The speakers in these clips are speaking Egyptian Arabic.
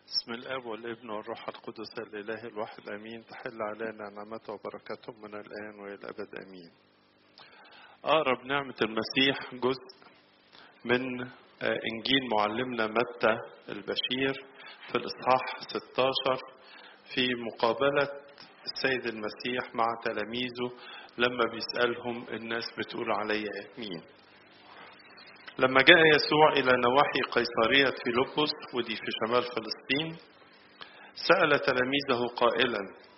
بسم الاب والابن والروح القدس الاله الواحد امين تحل علينا نعمته وبركاته من الان والى الابد امين اقرب نعمه المسيح جزء من انجيل معلمنا متى البشير في الاصحاح 16 في مقابله السيد المسيح مع تلاميذه لما بيسالهم الناس بتقول عليا مين لما جاء يسوع إلى نواحي قيصرية فيلبس ودي في شمال فلسطين سأل تلاميذه قائلا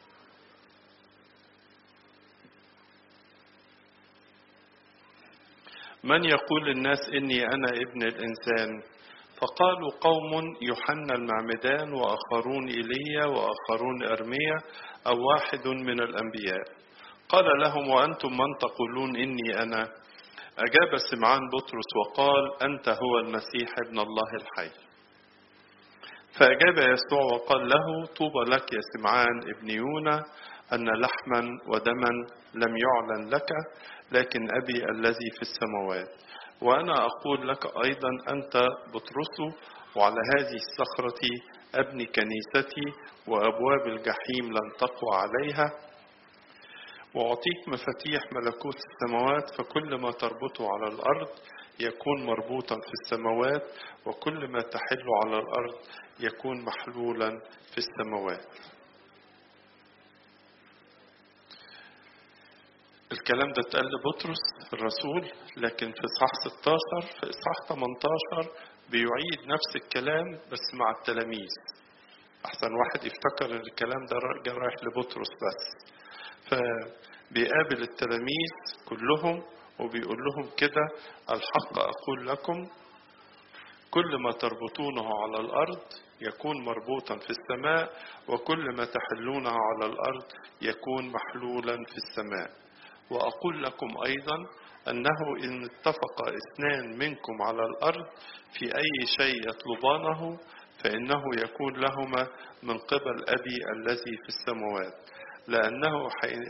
من يقول الناس إني أنا ابن الإنسان فقالوا قوم يوحنا المعمدان وآخرون إيليا وآخرون أرميا أو واحد من الأنبياء قال لهم وأنتم من تقولون إني أنا أجاب سمعان بطرس وقال أنت هو المسيح ابن الله الحي فأجاب يسوع وقال له طوبى لك يا سمعان ابن يونا أن لحما ودما لم يعلن لك لكن أبي الذي في السماوات وأنا أقول لك أيضا أنت بطرس وعلى هذه الصخرة أبني كنيستي وأبواب الجحيم لن تقوى عليها وأعطيك مفاتيح ملكوت السماوات فكل ما تربطه على الأرض يكون مربوطا في السماوات وكل ما تحل على الأرض يكون محلولا في السماوات الكلام ده اتقال لبطرس الرسول لكن في إصحاح 16 في إصحاح 18 بيعيد نفس الكلام بس مع التلاميذ أحسن واحد يفتكر إن الكلام ده رايح لبطرس بس فبيقابل التلاميذ كلهم وبيقول لهم كده الحق أقول لكم كل ما تربطونه على الأرض يكون مربوطا في السماء وكل ما تحلونه على الأرض يكون محلولا في السماء وأقول لكم أيضا أنه إن اتفق اثنان منكم على الأرض في أي شيء يطلبانه فإنه يكون لهما من قبل أبي الذي في السماوات لأنه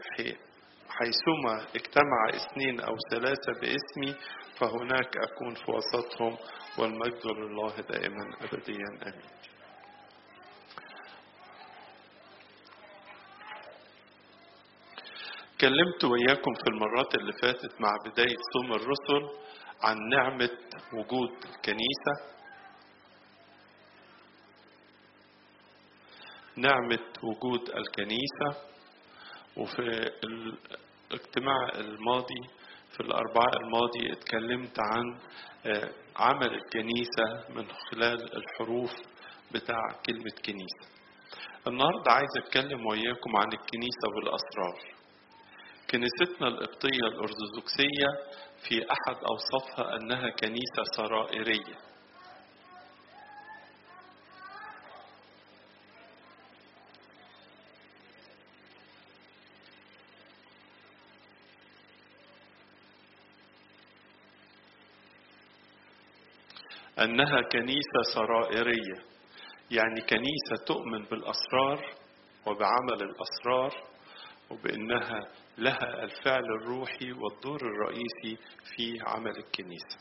حيثما اجتمع اثنين أو ثلاثة باسمي فهناك أكون في وسطهم والمجد لله دائما أبديا آمين كلمت وإياكم في المرات اللي فاتت مع بداية صوم الرسل عن نعمة وجود الكنيسة نعمة وجود الكنيسة وفي الاجتماع الماضي في الأربعاء الماضي اتكلمت عن عمل الكنيسة من خلال الحروف بتاع كلمة كنيسة النهاردة عايز أتكلم وياكم عن الكنيسة والأسرار كنيستنا القبطية الأرثوذكسية في أحد أوصافها أنها كنيسة سرائرية أنها كنيسة سرائرية يعني كنيسة تؤمن بالأسرار وبعمل الأسرار وبأنها لها الفعل الروحي والدور الرئيسي في عمل الكنيسة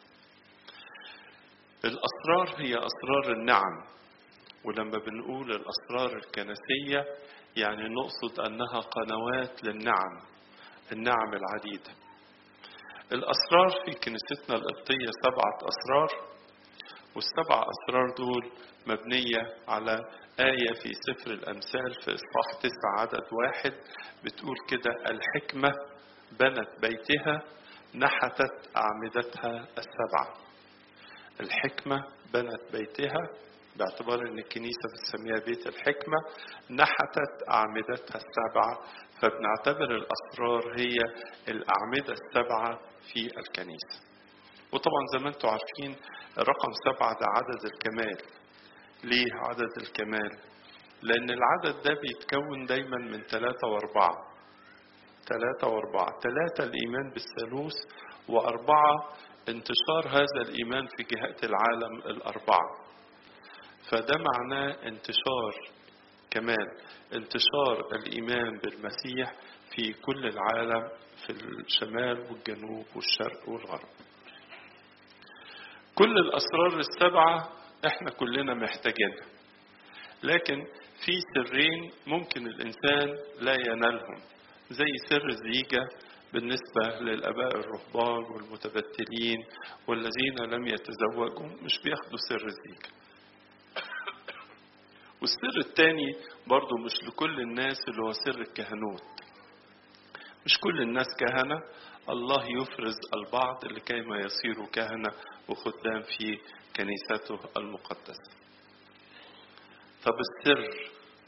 الأسرار هي أسرار النعم ولما بنقول الأسرار الكنسية يعني نقصد أنها قنوات للنعم النعم العديدة الأسرار في كنيستنا القبطية سبعة أسرار والسبع أسرار دول مبنية على آية في سفر الأمثال في إصحاح تسعة عدد واحد بتقول كده الحكمة بنت بيتها نحتت أعمدتها السبعة الحكمة بنت بيتها باعتبار ان الكنيسة بتسميها بيت الحكمة نحتت أعمدتها السبعة فبنعتبر الأسرار هي الأعمدة السبعة في الكنيسة وطبعا زي ما انتم عارفين رقم سبعة ده عدد الكمال ليه عدد الكمال لأن العدد ده بيتكون دايما من ثلاثة وأربعة ثلاثة وأربعة ثلاثة الإيمان بالثالوث وأربعة انتشار هذا الإيمان في جهات العالم الأربعة فده معناه انتشار كمان انتشار الإيمان بالمسيح في كل العالم في الشمال والجنوب والشرق والغرب كل الأسرار السبعة احنا كلنا محتاجينها لكن في سرين ممكن الإنسان لا ينالهم زي سر الزيجة بالنسبة للآباء الرهبان والمتبتلين والذين لم يتزوجوا مش بياخدوا سر الزيجة والسر الثاني برضو مش لكل الناس اللي هو سر الكهنوت مش كل الناس كهنة الله يفرز البعض لكيما يصيروا كهنة وخدام في كنيسته المقدسة طب السر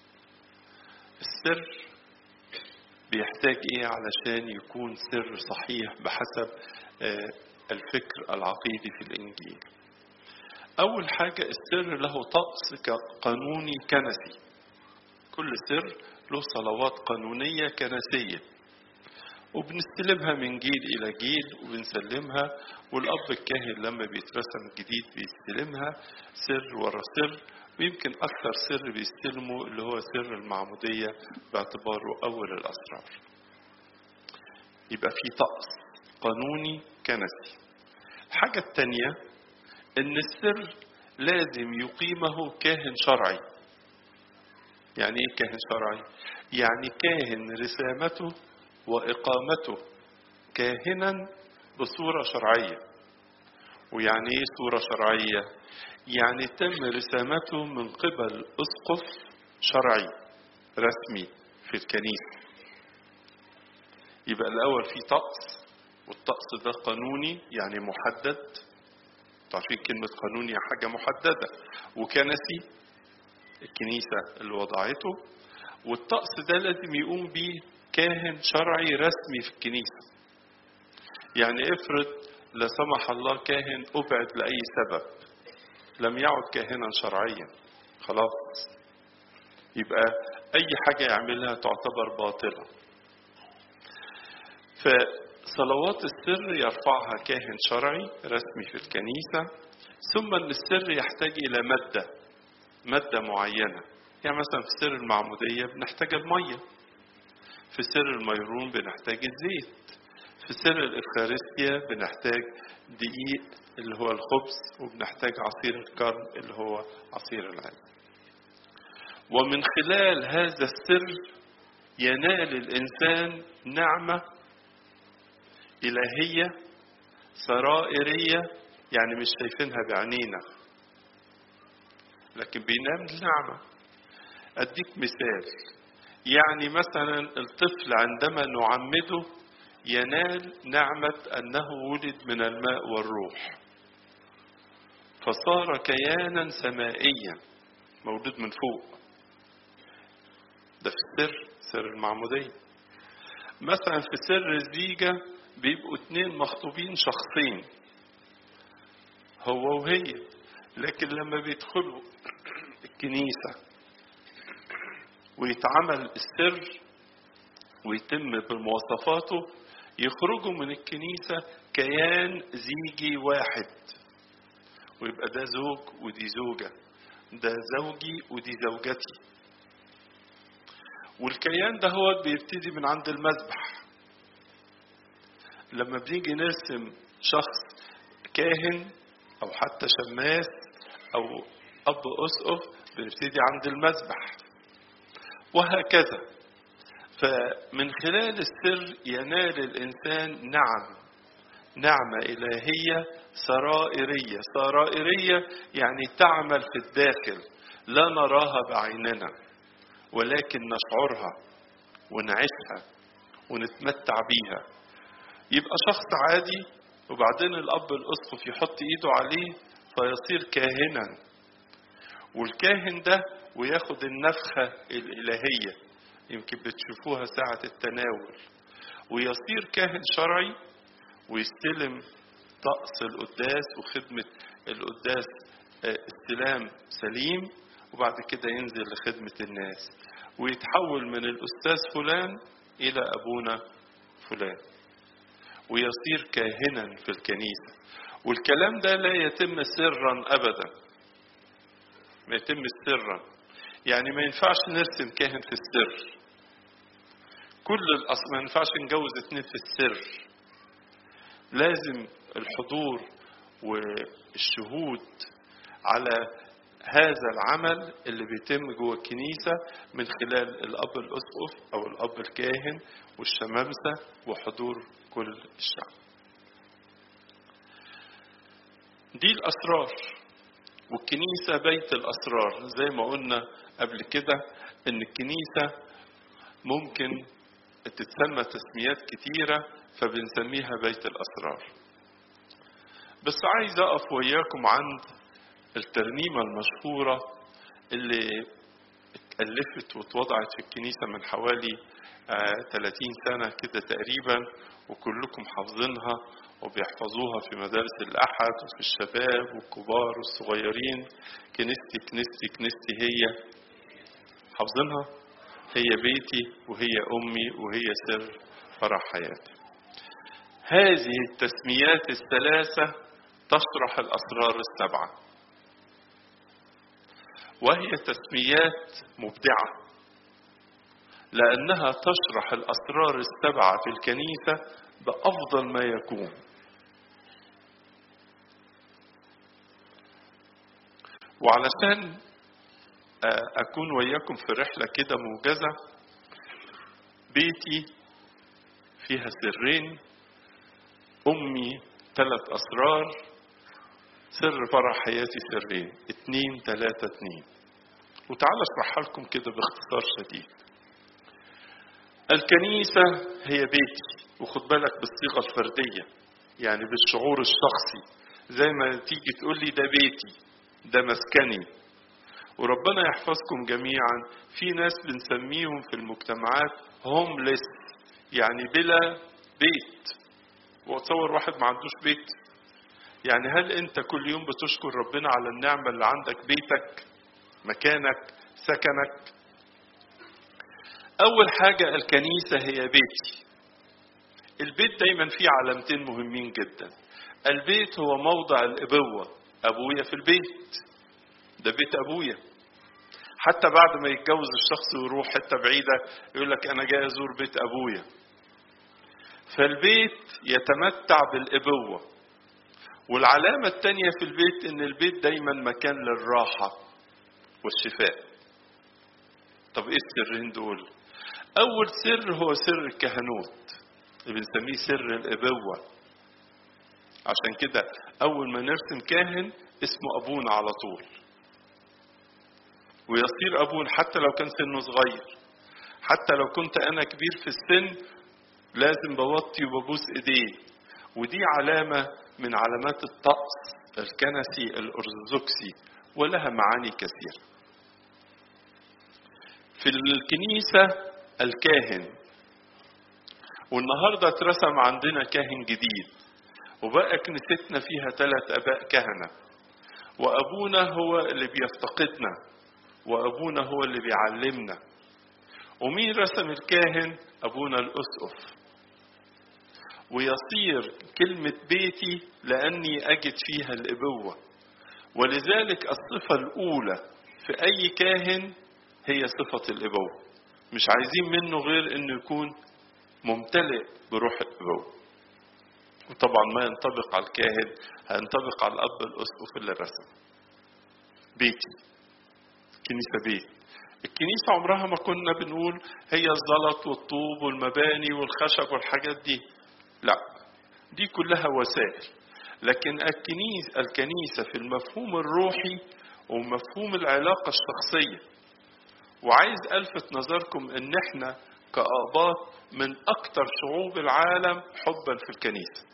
السر بيحتاج ايه علشان يكون سر صحيح بحسب الفكر العقيدي في الانجيل اول حاجة السر له طقس قانوني كنسي كل سر له صلوات قانونية كنسية وبنستلمها من جيل إلى جيل وبنسلمها والأب الكاهن لما بيترسم جديد بيستلمها سر ورا سر ويمكن أكثر سر بيستلمه اللي هو سر المعمودية باعتباره أول الأسرار يبقى في طقس قانوني كنسي الحاجة التانية إن السر لازم يقيمه كاهن شرعي يعني إيه كاهن شرعي؟ يعني كاهن رسامته وإقامته كاهنا بصورة شرعية ويعني إيه صورة شرعية؟ يعني تم رسامته من قبل أسقف شرعي رسمي في الكنيسة يبقى الأول في طقس والطقس ده قانوني يعني محدد تعرفين كلمة قانوني حاجة محددة وكنسي الكنيسة اللي وضعته والطقس ده لازم يقوم بيه كاهن شرعي رسمي في الكنيسة يعني افرض لا سمح الله كاهن أبعد لأي سبب لم يعد كاهنا شرعيا خلاص يبقى أي حاجة يعملها تعتبر باطلة فصلوات السر يرفعها كاهن شرعي رسمي في الكنيسة ثم أن السر يحتاج إلى مادة مادة معينة يعني مثلا في سر المعمودية بنحتاج المية في سر الميرون بنحتاج الزيت في سر الإفخارستيا بنحتاج دقيق اللي هو الخبز وبنحتاج عصير الكرم اللي هو عصير العين ومن خلال هذا السر ينال الإنسان نعمة إلهية سرائرية يعني مش شايفينها بعينينا لكن بينال نعمة أديك مثال يعني مثلا الطفل عندما نعمده ينال نعمة أنه ولد من الماء والروح فصار كيانا سمائيا مولود من فوق ده في السر سر المعمودية مثلا في سر الزيجة بيبقوا اتنين مخطوبين شخصين هو وهي لكن لما بيدخلوا الكنيسة ويتعمل السر ويتم بمواصفاته يخرجوا من الكنيسة كيان زيجي واحد ويبقى ده زوج ودي زوجة ده زوجي ودي زوجتي والكيان ده هو بيبتدي من عند المذبح لما بنيجي نرسم شخص كاهن او حتى شماس او اب اسقف بنبتدي عند المذبح وهكذا فمن خلال السر ينال الإنسان نعم نعمة إلهية سرائرية سرائرية يعني تعمل في الداخل لا نراها بعيننا ولكن نشعرها ونعيشها ونتمتع بيها يبقى شخص عادي وبعدين الأب الأسقف يحط إيده عليه فيصير كاهنا والكاهن ده وياخد النفخة الإلهية يمكن بتشوفوها ساعة التناول ويصير كاهن شرعي ويستلم طقس القداس وخدمة القداس استلام سليم وبعد كده ينزل لخدمة الناس ويتحول من الأستاذ فلان إلى أبونا فلان ويصير كاهنا في الكنيسة والكلام ده لا يتم سرا أبدا ما يتم سرا يعني ما ينفعش نرسم كاهن في السر كل الأصل ما ينفعش نجوز اتنين في السر لازم الحضور والشهود على هذا العمل اللي بيتم جوه الكنيسة من خلال الأب الأسقف أو الأب الكاهن والشمامسة وحضور كل الشعب دي الأسرار والكنيسة بيت الأسرار زي ما قلنا قبل كده إن الكنيسة ممكن تتسمى تسميات كتيرة فبنسميها بيت الأسرار بس عايز أقف وياكم عند الترنيمة المشهورة اللي اتألفت واتوضعت في الكنيسة من حوالي آه 30 سنة كده تقريبا وكلكم حافظينها وبيحفظوها في مدارس الأحد وفي الشباب والكبار والصغيرين كنيستي كنيستي كنيستي هي حافظينها هي بيتي وهي أمي وهي سر فرح حياتي هذه التسميات الثلاثة تشرح الأسرار السبعة وهي تسميات مبدعة لأنها تشرح الأسرار السبعة في الكنيسة بأفضل ما يكون وعلشان أكون وياكم في رحلة كده موجزة بيتي فيها سرين أمي ثلاث أسرار سر فرح حياتي سرين اتنين تلاتة اتنين وتعالى اشرحها لكم كده باختصار شديد الكنيسة هي بيتي وخد بالك بالصيغة الفردية يعني بالشعور الشخصي زي ما تيجي تقول لي ده بيتي ده مسكني وربنا يحفظكم جميعا في ناس بنسميهم في المجتمعات هومليس يعني بلا بيت وتصور واحد ما عندوش بيت يعني هل انت كل يوم بتشكر ربنا على النعمة اللي عندك بيتك مكانك سكنك اول حاجة الكنيسة هي بيتي البيت دايما فيه علامتين مهمين جدا البيت هو موضع الابوة ابويا في البيت ده بيت ابويا حتى بعد ما يتجوز الشخص ويروح حته بعيده يقول لك انا جاي ازور بيت ابويا فالبيت يتمتع بالابوه والعلامه الثانيه في البيت ان البيت دايما مكان للراحه والشفاء طب ايه السرين دول اول سر هو سر الكهنوت اللي بنسميه سر الابوه عشان كده اول ما نرسم كاهن اسمه ابونا على طول ويصير أبونا حتى لو كان سنه صغير حتى لو كنت أنا كبير في السن لازم بوطي وببوس إيديه ودي علامة من علامات الطقس الكنسي الأرثوذكسي ولها معاني كثيرة في الكنيسة الكاهن والنهاردة اترسم عندنا كاهن جديد وبقى كنيستنا فيها ثلاث أباء كهنة وأبونا هو اللي بيفتقدنا وأبونا هو اللي بيعلمنا ومين رسم الكاهن أبونا الأسقف ويصير كلمة بيتي لأني أجد فيها الإبوة ولذلك الصفة الأولى في أي كاهن هي صفة الإبوة مش عايزين منه غير أنه يكون ممتلئ بروح الإبوة وطبعا ما ينطبق على الكاهن هينطبق على الأب الأسقف اللي رسم بيتي كنيسة بيت الكنيسة عمرها ما كنا بنقول هي الزلط والطوب والمباني والخشب والحاجات دي لا دي كلها وسائل لكن الكنيسة, الكنيسة في المفهوم الروحي ومفهوم العلاقة الشخصية وعايز ألفت نظركم ان احنا كآباط من أكثر شعوب العالم حبا في الكنيسة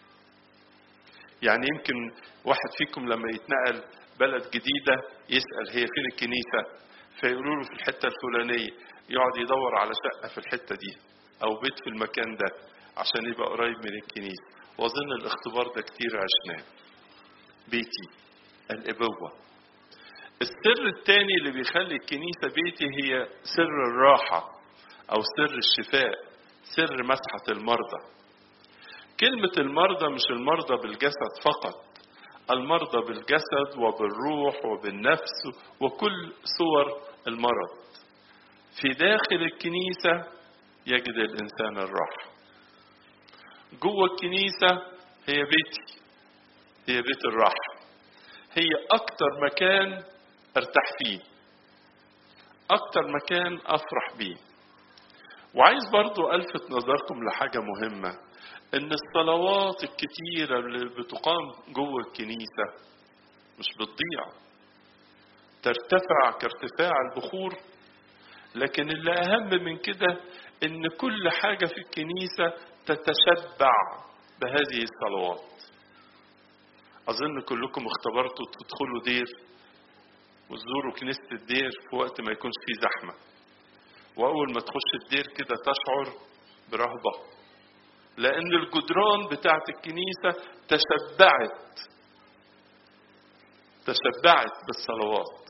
يعني يمكن واحد فيكم لما يتنقل بلد جديدة يسأل هي فين الكنيسة فيقولوا له في الحتة الفلانية يقعد يدور على شقة في الحتة دي أو بيت في المكان ده عشان يبقى قريب من الكنيسة وأظن الاختبار ده كتير عشناه بيتي الإبوة السر الثاني اللي بيخلي الكنيسة بيتي هي سر الراحة أو سر الشفاء سر مسحة المرضى كلمة المرضى مش المرضى بالجسد فقط المرضى بالجسد وبالروح وبالنفس وكل صور المرض في داخل الكنيسة يجد الإنسان الراحة جوه الكنيسة هي بيتي هي بيت الراحة هي أكتر مكان ارتاح فيه اكتر مكان افرح بيه وعايز برضو الفت نظركم لحاجة مهمة ان الصلوات الكتيرة اللي بتقام جوه الكنيسة مش بتضيع ترتفع كارتفاع البخور لكن اللي اهم من كده ان كل حاجة في الكنيسة تتشبع بهذه الصلوات اظن كلكم اختبرتوا تدخلوا دير وتزوروا كنيسة الدير في وقت ما يكونش فيه زحمة وأول ما تخش الدير كده تشعر برهبة لأن الجدران بتاعت الكنيسة تشبعت تشبعت بالصلوات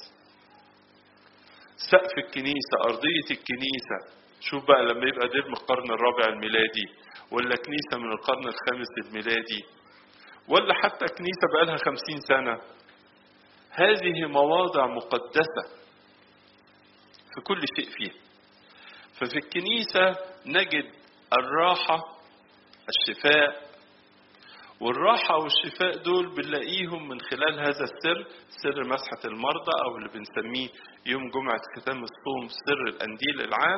سقف الكنيسة أرضية الكنيسة شوف بقى لما يبقى دير من القرن الرابع الميلادي ولا كنيسة من القرن الخامس الميلادي ولا حتى كنيسة بقالها خمسين سنة هذه مواضع مقدسة في كل شيء فيها ففي الكنيسة نجد الراحة الشفاء والراحة والشفاء دول بنلاقيهم من خلال هذا السر سر مسحة المرضى أو اللي بنسميه يوم جمعة ختام الصوم سر الأنديل العام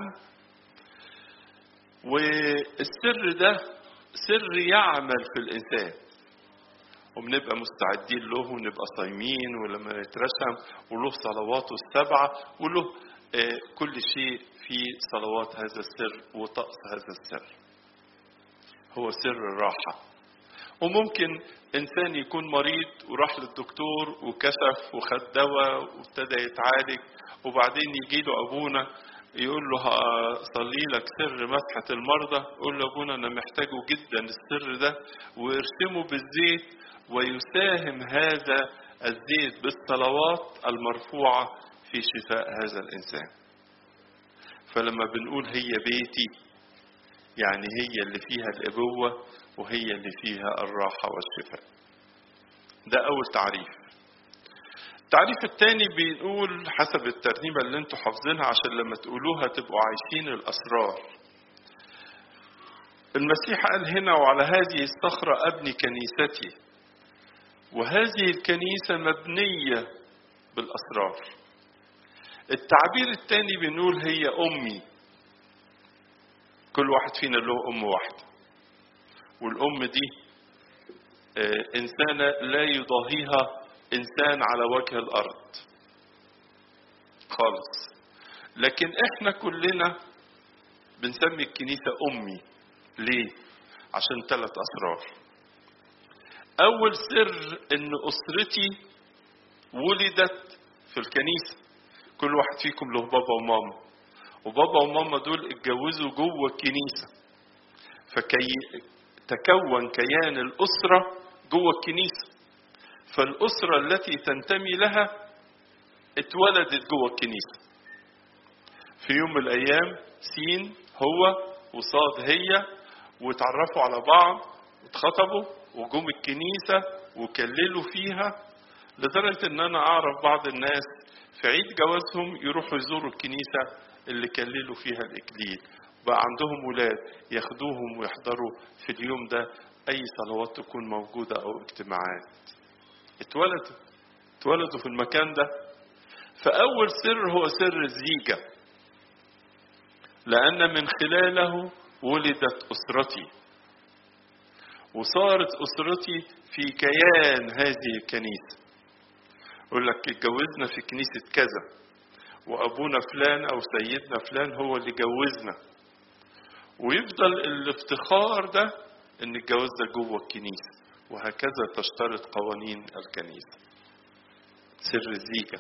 والسر ده سر يعمل في الإنسان وبنبقى مستعدين له ونبقى صايمين ولما نترسم وله صلواته السبعة وله كل شيء في صلوات هذا السر وطقس هذا السر هو سر الراحة وممكن إنسان يكون مريض وراح للدكتور وكشف وخد دواء وابتدى يتعالج وبعدين يجي له أبونا يقول له صلي لك سر مسحة المرضى يقول له أبونا أنا محتاجه جدا السر ده وارسمه بالزيت ويساهم هذا الزيت بالصلوات المرفوعة في شفاء هذا الإنسان فلما بنقول هي بيتي يعني هي اللي فيها الأبوة وهي اللي فيها الراحة والشفاء ده أول تعريف التعريف الثاني بنقول حسب الترنيمة اللي انتوا حافظينها عشان لما تقولوها تبقوا عايشين الأسرار المسيح قال هنا وعلى هذه الصخرة أبني كنيستي وهذه الكنيسة مبنية بالأسرار التعبير الثاني بنقول هي أمي كل واحد فينا له أم واحدة والأم دي إنسانة لا يضاهيها إنسان على وجه الأرض خالص لكن إحنا كلنا بنسمي الكنيسة أمي ليه؟ عشان ثلاث أسرار أول سر إن أسرتي ولدت في الكنيسة كل واحد فيكم له بابا وماما وبابا وماما دول اتجوزوا جوه الكنيسة فكي تكون كيان الأسرة جوه الكنيسة فالأسرة التي تنتمي لها اتولدت جوه الكنيسة في يوم من الأيام سين هو وصاد هي وتعرفوا على بعض واتخطبوا وجم الكنيسة وكللوا فيها لدرجة ان انا اعرف بعض الناس في عيد جوازهم يروحوا يزوروا الكنيسة اللي كللوا فيها الاكليل بقى عندهم ولاد ياخدوهم ويحضروا في اليوم ده اي صلوات تكون موجودة او اجتماعات اتولدوا اتولدوا في المكان ده فاول سر هو سر الزيجة لان من خلاله ولدت اسرتي وصارت أسرتي في كيان هذه الكنيسة يقول لك اتجوزنا في كنيسة كذا وأبونا فلان أو سيدنا فلان هو اللي جوزنا ويفضل الافتخار ده إن الجواز ده جوه الكنيسة وهكذا تشترط قوانين الكنيسة سر الزيجة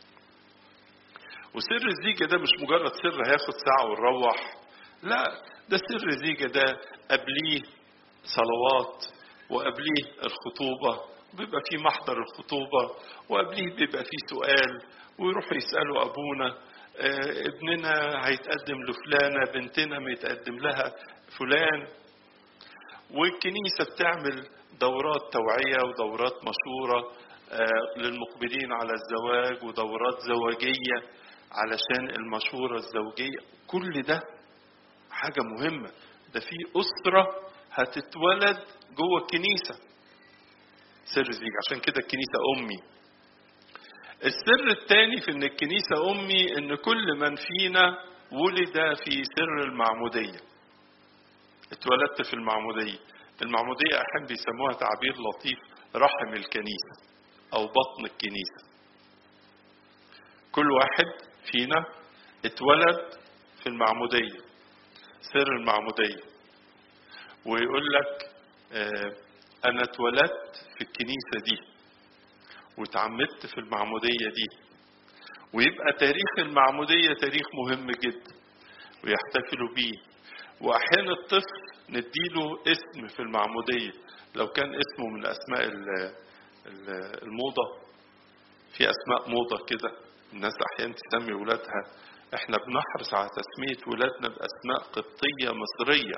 وسر الزيجة ده مش مجرد سر هياخد ساعة ونروح لا ده سر الزيجة ده قبليه صلوات وقبليه الخطوبة بيبقى في محضر الخطوبة وقبليه بيبقى في سؤال ويروحوا يسألوا أبونا آه ابننا هيتقدم لفلانة بنتنا ميتقدم لها فلان والكنيسة بتعمل دورات توعية ودورات مشورة آه للمقبلين على الزواج ودورات زواجية علشان المشورة الزوجية كل ده حاجة مهمة ده في أسرة هتتولد جوه الكنيسة سر زيج عشان كده الكنيسة أمي السر الثاني في ان الكنيسة امي ان كل من فينا ولد في سر المعمودية اتولدت في المعمودية المعمودية احيانا بيسموها تعبير لطيف رحم الكنيسة او بطن الكنيسة كل واحد فينا اتولد في المعمودية سر المعمودية ويقول لك اه انا اتولدت في الكنيسة دي واتعمدت في المعمودية دي ويبقى تاريخ المعمودية تاريخ مهم جدا ويحتفلوا بيه وأحيانا الطفل نديله اسم في المعمودية لو كان اسمه من أسماء الموضة في أسماء موضة كده الناس أحيانا تسمي ولادها احنا بنحرص على تسمية ولادنا بأسماء قبطية مصرية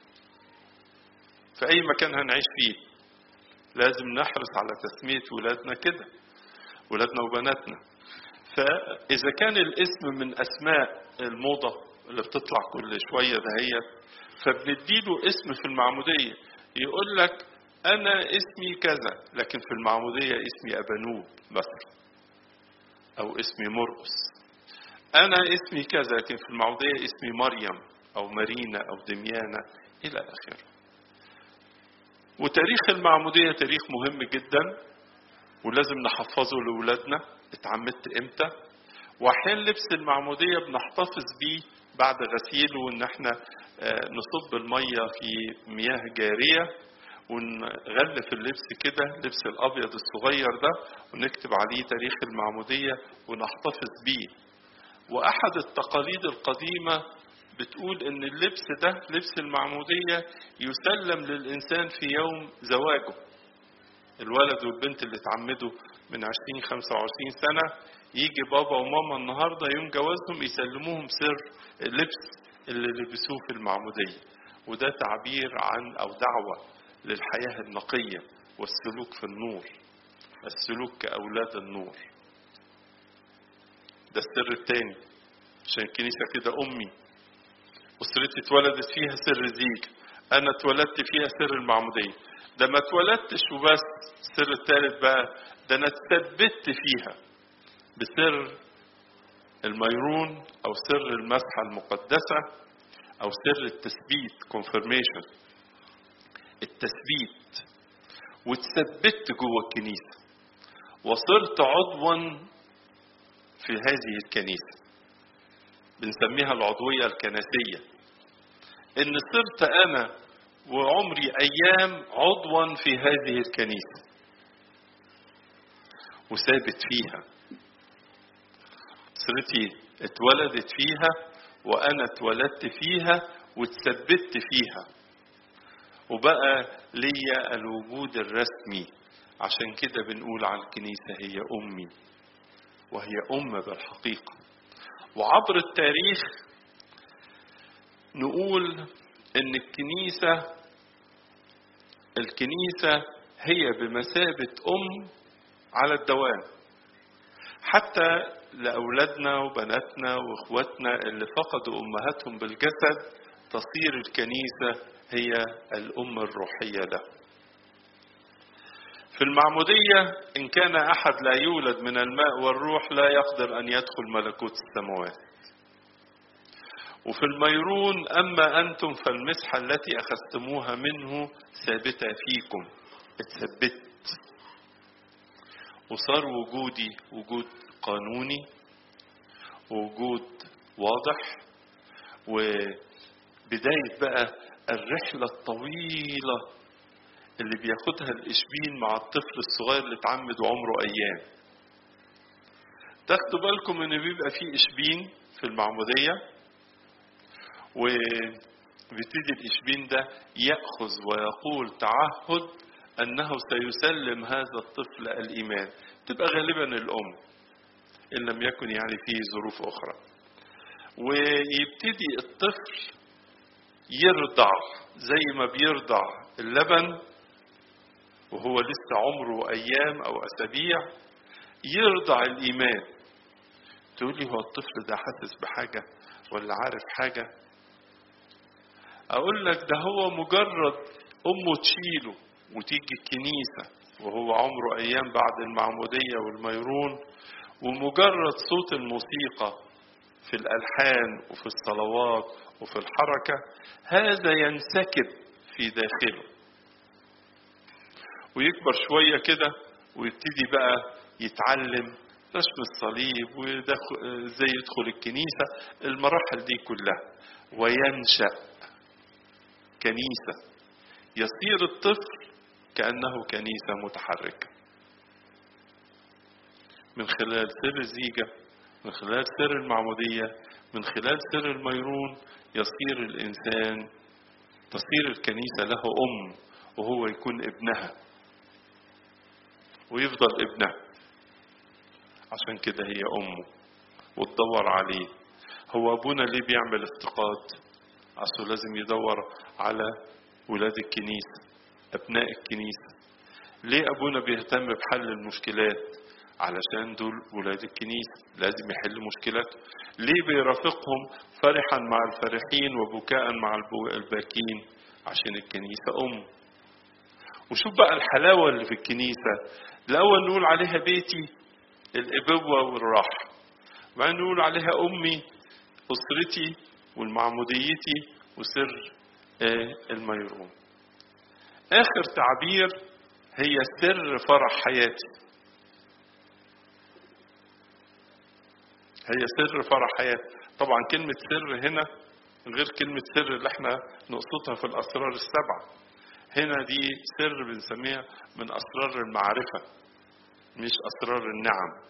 في أي مكان هنعيش فيه لازم نحرص على تسمية ولادنا كده ولادنا وبناتنا فإذا كان الاسم من أسماء الموضة اللي بتطلع كل شوية دهيت فبنديله اسم في المعمودية يقول لك أنا اسمي كذا لكن في المعمودية اسمي أبانوب مثلا أو اسمي مرقس أنا اسمي كذا لكن في المعمودية اسمي مريم أو مارينا أو دميانة إلى آخره وتاريخ المعمودية تاريخ مهم جدا ولازم نحفظه لأولادنا اتعمدت امتى واحيانا لبس المعمودية بنحتفظ بيه بعد غسيله وان احنا نصب المية في مياه جارية ونغلف اللبس كده لبس الابيض الصغير ده ونكتب عليه تاريخ المعمودية ونحتفظ بيه واحد التقاليد القديمة بتقول ان اللبس ده لبس المعمودية يسلم للانسان في يوم زواجه الولد والبنت اللي اتعمدوا من 20 25 سنة يجي بابا وماما النهاردة يوم جوازهم يسلموهم سر اللبس اللي لبسوه في المعمودية وده تعبير عن أو دعوة للحياة النقية والسلوك في النور السلوك كأولاد النور ده السر الثاني عشان الكنيسة كده أمي أسرتي اتولدت فيها سر زيج أنا اتولدت فيها سر المعمودية ده ما اتولدتش وبس السر الثالث بقى ده أنا اتثبت فيها بسر الميرون أو سر المسحة المقدسة أو سر التثبيت confirmation التثبيت واتثبت جوه الكنيسة وصرت عضوا في هذه الكنيسة بنسميها العضوية الكنسية إن صرت أنا وعمري أيام عضوا في هذه الكنيسة وثابت فيها أسرتي اتولدت فيها وأنا اتولدت فيها واتثبت فيها وبقى ليا الوجود الرسمي عشان كده بنقول على الكنيسة هي أمي وهي أم بالحقيقة وعبر التاريخ نقول إن الكنيسة الكنيسة هي بمثابة أم على الدوام حتى لأولادنا وبناتنا وإخواتنا اللي فقدوا أمهاتهم بالجسد تصير الكنيسة هي الأم الروحية له في المعمودية إن كان أحد لا يولد من الماء والروح لا يقدر أن يدخل ملكوت السماوات وفي الميرون أما أنتم فالمسحة التي أخذتموها منه ثابتة فيكم اتثبت وصار وجودي وجود قانوني ووجود واضح وبداية بقى الرحلة الطويلة اللي بياخدها الإشبين مع الطفل الصغير اللي اتعمد وعمره أيام تاخدوا بالكم إن بيبقى فيه إشبين في المعمودية وبيبتدي الإشبين ده يأخذ ويقول تعهد أنه سيسلم هذا الطفل الإيمان تبقى غالبا الأم إن لم يكن يعني فيه ظروف أخرى ويبتدي الطفل يرضع زي ما بيرضع اللبن وهو لسه عمره أيام أو أسابيع يرضع الإيمان تقول لي هو الطفل ده حاسس بحاجة ولا عارف حاجة أقول لك ده هو مجرد أمه تشيله وتيجي الكنيسة وهو عمره أيام بعد المعمودية والميرون ومجرد صوت الموسيقى في الألحان وفي الصلوات وفي الحركة هذا ينسكب في داخله ويكبر شوية كده ويبتدي بقى يتعلم رسم الصليب وازاي يدخل الكنيسة المراحل دي كلها وينشأ كنيسة يصير الطفل كأنه كنيسة متحركة من خلال سر الزيجة من خلال سر المعمودية من خلال سر الميرون يصير الإنسان تصير الكنيسة له أم وهو يكون ابنها ويفضل ابنها عشان كده هي أمه وتدور عليه هو أبونا ليه بيعمل افتقاد أصله لازم يدور على ولاد الكنيسة أبناء الكنيسة ليه أبونا بيهتم بحل المشكلات علشان دول ولاد الكنيسة لازم يحل مشكلاتهم ليه بيرافقهم فرحا مع الفرحين وبكاء مع الباكين عشان الكنيسة أم وشوف بقى الحلاوة اللي في الكنيسة الأول نقول عليها بيتي الإبوة والراحة وبعدين نقول عليها أمي أسرتي والمعموديتي وسر الميرون آخر تعبير هي سر فرح حياتي هي سر فرح حياتي طبعا كلمة سر هنا غير كلمة سر اللي احنا نقصدها في الأسرار السبعة هنا دي سر بنسميها من أسرار المعرفة مش أسرار النعم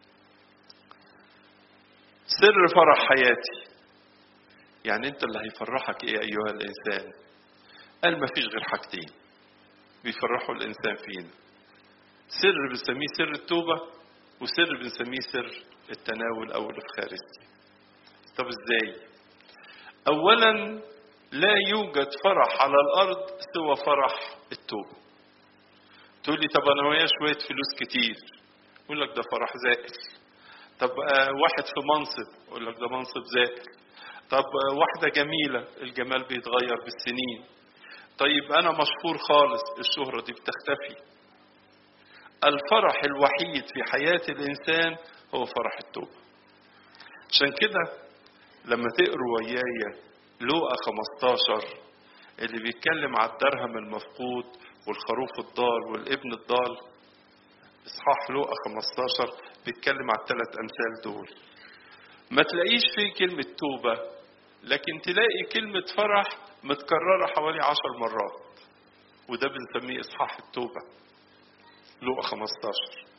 سر فرح حياتي يعني انت اللي هيفرحك ايه ايها الانسان قال ما فيش غير حاجتين بيفرحوا الانسان فينا سر بنسميه سر التوبة وسر بنسميه سر التناول او الافخارستي طب ازاي اولا لا يوجد فرح على الارض سوى فرح التوبة تقول لي طب انا ويا شوية فلوس كتير يقول لك ده فرح زائل طب واحد في منصب يقول لك ده منصب زائل طب واحدة جميلة الجمال بيتغير بالسنين طيب أنا مشهور خالص الشهرة دي بتختفي الفرح الوحيد في حياة الإنسان هو فرح التوبة عشان كده لما تقروا ويايا لوقا 15 اللي بيتكلم على الدرهم المفقود والخروف الضال والابن الضال اصحاح لوقا 15 بيتكلم على الثلاث امثال دول ما تلاقيش فيه كلمة توبة لكن تلاقي كلمة فرح متكررة حوالي عشر مرات وده بنسميه إصحاح التوبة لوقا 15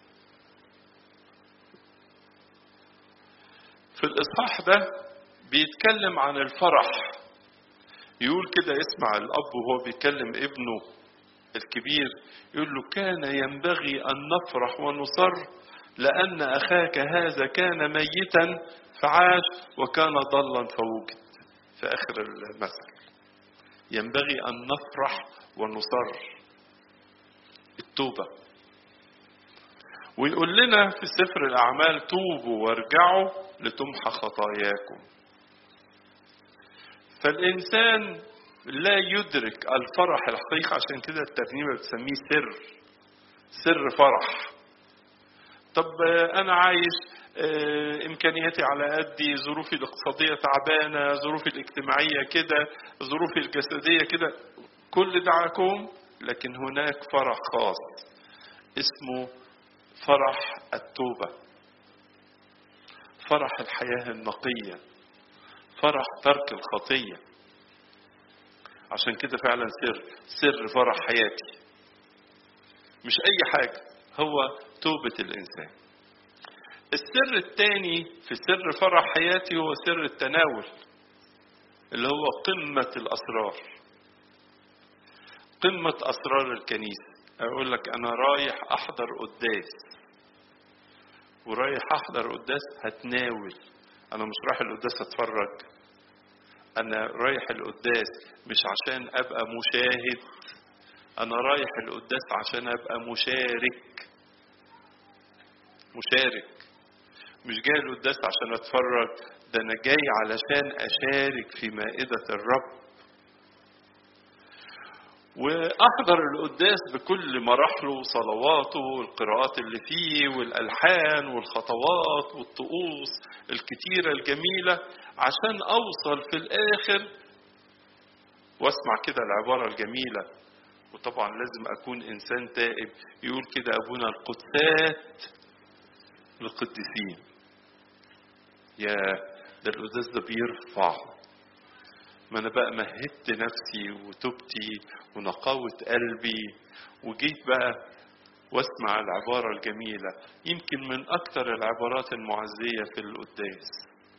في الإصحاح ده بيتكلم عن الفرح يقول كده اسمع الأب وهو بيكلم ابنه الكبير يقول له كان ينبغي أن نفرح ونصر لأن أخاك هذا كان ميتا فعاش وكان ضلا فوجد في آخر المثل ينبغي أن نفرح ونصر التوبة ويقول لنا في سفر الأعمال توبوا وارجعوا لتمحى خطاياكم فالإنسان لا يدرك الفرح الحقيقي عشان كده الترنيمة بتسميه سر سر فرح طب أنا عايش إمكانياتي على قدي ظروفي الاقتصادية تعبانة ظروفي الاجتماعية كده ظروفي الجسدية كده كل دعاكم لكن هناك فرح خاص اسمه فرح التوبة فرح الحياة النقية فرح ترك الخطية عشان كده فعلا سر سر فرح حياتي مش أي حاجة هو توبة الإنسان السر الثاني في سر فرح حياتي هو سر التناول اللي هو قمة الأسرار قمة أسرار الكنيسة أقول لك أنا رايح أحضر قداس ورايح أحضر قداس هتناول أنا مش رايح القداس أتفرج أنا رايح القداس مش عشان أبقى مشاهد أنا رايح القداس عشان أبقى مشارك مشارك مش جاي القداس عشان أتفرج ده أنا جاي علشان أشارك في مائدة الرب واحضر القداس بكل مراحله وصلواته والقراءات اللي فيه والالحان والخطوات والطقوس الكتيره الجميله عشان اوصل في الاخر واسمع كده العباره الجميله وطبعا لازم اكون انسان تائب يقول كده ابونا القدسات للقديسين يا ده القداس ده بيرفع ما انا بقى مهدت نفسي وتوبتي ونقاوة قلبي وجيت بقى واسمع العبارة الجميلة يمكن من أكثر العبارات المعزية في القداس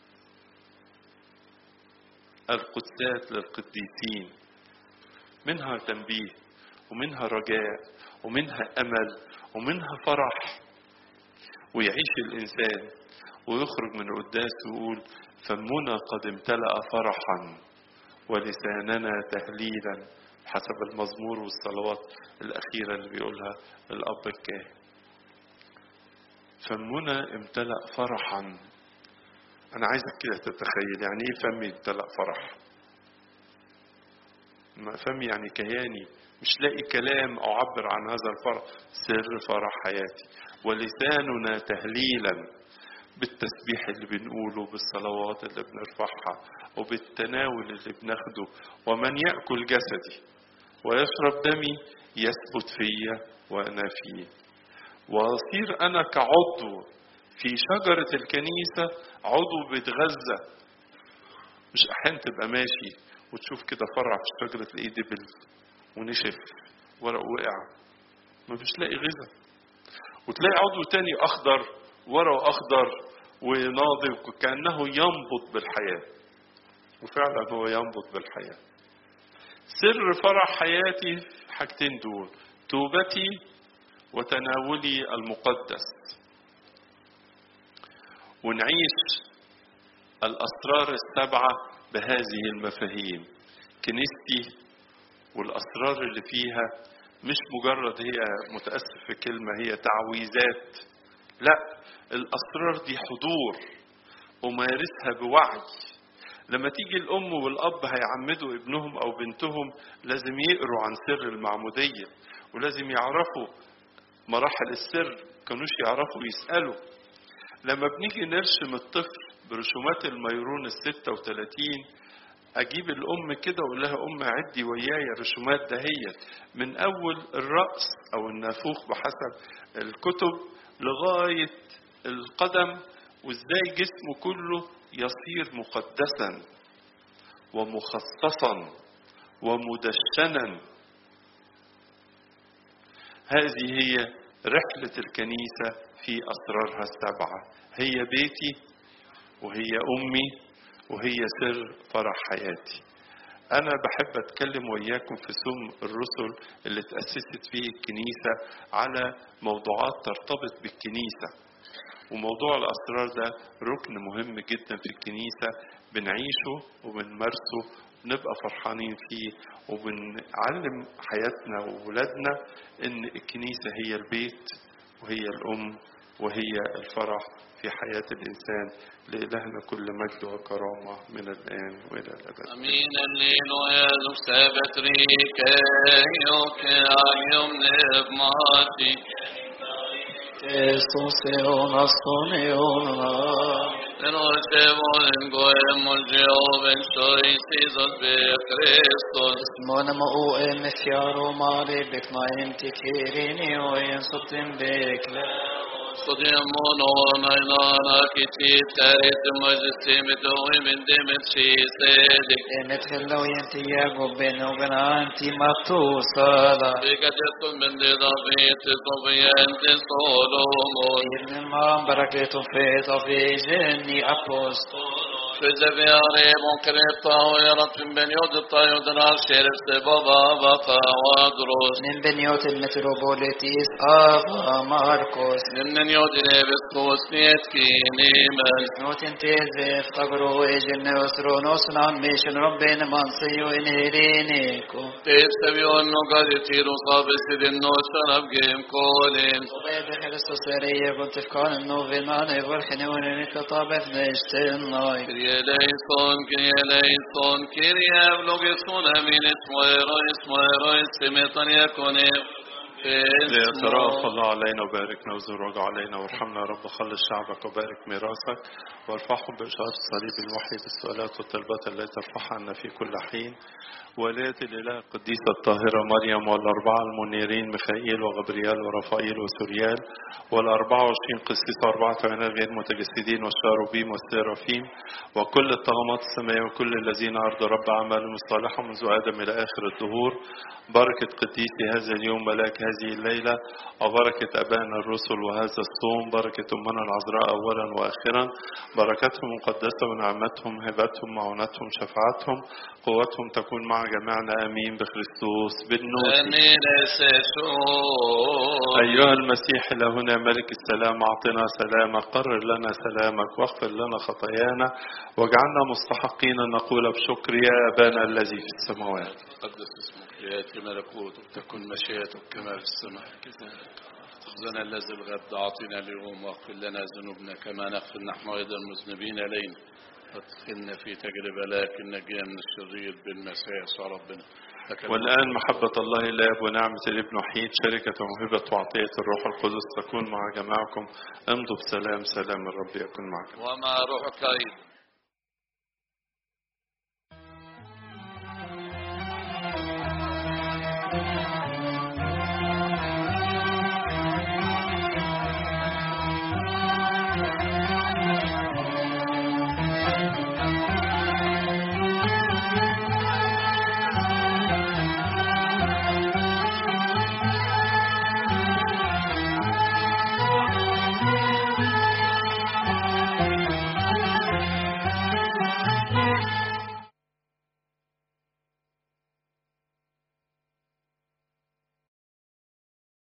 القدسات للقديسين منها تنبيه ومنها رجاء ومنها أمل ومنها فرح ويعيش الإنسان ويخرج من القداس ويقول فمنا قد امتلأ فرحا ولساننا تهليلا حسب المزمور والصلوات الأخيرة اللي بيقولها الأب الكاهن فمنا امتلأ فرحا أنا عايزك كده تتخيل يعني إيه فمي امتلأ فرح ما فمي يعني كياني مش لاقي كلام أعبر عن هذا الفرح سر فرح حياتي ولساننا تهليلا بالتسبيح اللي بنقوله بالصلوات اللي بنرفعها وبالتناول اللي بناخده ومن يأكل جسدي ويشرب دمي يثبت فيا وأنا فيه وأصير أنا كعضو في شجرة الكنيسة عضو بيتغذى مش أحيانا تبقى ماشي وتشوف كده فرع في الشجرة تلاقيه دبل ونشف ورق وقع ما مش لاقي غذاء وتلاقي عضو تاني أخضر ورقه أخضر وناضج كأنه ينبض بالحياة وفعلا هو ينبض بالحياة سر فرح حياتي حاجتين دول توبتي وتناولي المقدس ونعيش الأسرار السبعة بهذه المفاهيم كنيستي والأسرار اللي فيها مش مجرد هي متأسف في كلمة هي تعويذات لا الأسرار دي حضور ومارسها بوعي لما تيجي الأم والأب هيعمدوا ابنهم أو بنتهم لازم يقروا عن سر المعمودية ولازم يعرفوا مراحل السر كانوش يعرفوا يسألوا لما بنيجي نرشم الطفل برسومات الميرون الستة وثلاثين أجيب الأم كده وأقول لها أم عدي وياي رسومات دهية من أول الرأس أو النافوخ بحسب الكتب لغاية القدم وإزاي جسمه كله يصير مقدسا ومخصصا ومدشنا هذه هي رحلة الكنيسة في أسرارها السبعة هي بيتي وهي أمي وهي سر فرح حياتي أنا بحب أتكلم وإياكم في سم الرسل اللي تأسست فيه الكنيسة على موضوعات ترتبط بالكنيسة وموضوع الأسرار ده ركن مهم جدا في الكنيسة بنعيشه وبنمارسه بنبقى فرحانين فيه وبنعلم حياتنا وولادنا إن الكنيسة هي البيت وهي الأم وهي الفرح في حياة الإنسان لإلهنا كل مجد وكرامة من الآن وإلى الأبد Amin الليل ويزوج سبتريك يوك عيوم نبماتي Kristus astonionerna. Den årsevåren går mulgeoven stoisis be Kristus. Månama o en fjaro mari beknaim tikirini o en sotim bekle. Sodiamon onaylana kitit terit majestimet oimin demet shisedik. Emet hello yenti yago ben o ben anti matusala. Bikatetum min de David sovjente Solomon. Irnin man barakletum fet av vigeni apostol. Füze vi aremon kreta och yaratun ben yodta yodrar şerifte baba vaka vadros. Nin ben yotil metropolitis ava Marcos. Ninnen yodine viskos nietkiinimen. Notin tezef tagro ejin neosronos nammishin rabbin mansiyo inhiriniko. Tepse vi onno gadi tiro sabesi din no şarab gem kolin. وبيد Kristus är i kont ifkan nu vill man i vår genuine inte ta bäst nästan nej. Kyrie eleison, Kyrie eleison, Kyrie evlogeson, amin, esmoero, esmoero, esemetan yakone, ليترأف الله علينا وباركنا وزور وجع علينا وارحمنا يا رب خلص شعبك وبارك ميراثك وارفعهم بإشارة صليب الوحي بالسؤالات والطلبات التي ترفعها عنا في كل حين ولاية الإله القديسة الطاهرة مريم والأربعة المنيرين ميخائيل وغبريال ورفائيل وسوريال والأربعة وعشرين قسيس وأربعة عينات غير متجسدين والشاروبيم والسيرافيم وكل الطغمات السماوية وكل الذين أرض رب أعمالهم الصالحة منذ آدم إلى آخر الدهور بركة قديسي هذا اليوم ملاك هذه الليلة وبركة أبائنا الرسل وهذا الصوم بركة أمنا العذراء أولا وآخرا بركتهم مقدسة ونعمتهم هبتهم معونتهم شفاعتهم قوتهم تكون مع جميعنا آمين بخريستوس بالنور amin, eseson. أيها المسيح لهنا ملك السلام أعطنا سلامك قرر لنا سلامك واغفر لنا خطايانا واجعلنا مستحقين أن نقول بشكر يا أبانا الذي في السماوات قدس اسمك ياتي ملكوتك تكن مشيئتك كما في السماء كذلك خبزنا الذي الغد اعطنا اليوم واغفر لنا ذنوبنا كما نغفر نحن ايضا المذنبين الينا وادخلنا في تجربه لكن نجينا من الشرير بالمسيح يسوع ربنا لك الملك والآن محبة الله الآب ونعمة الابن وحيد شركة وموهبة وعطية الروح القدس تكون مع جماعكم امضوا بسلام سلام الرب يكون معكم ومع روحك ايضا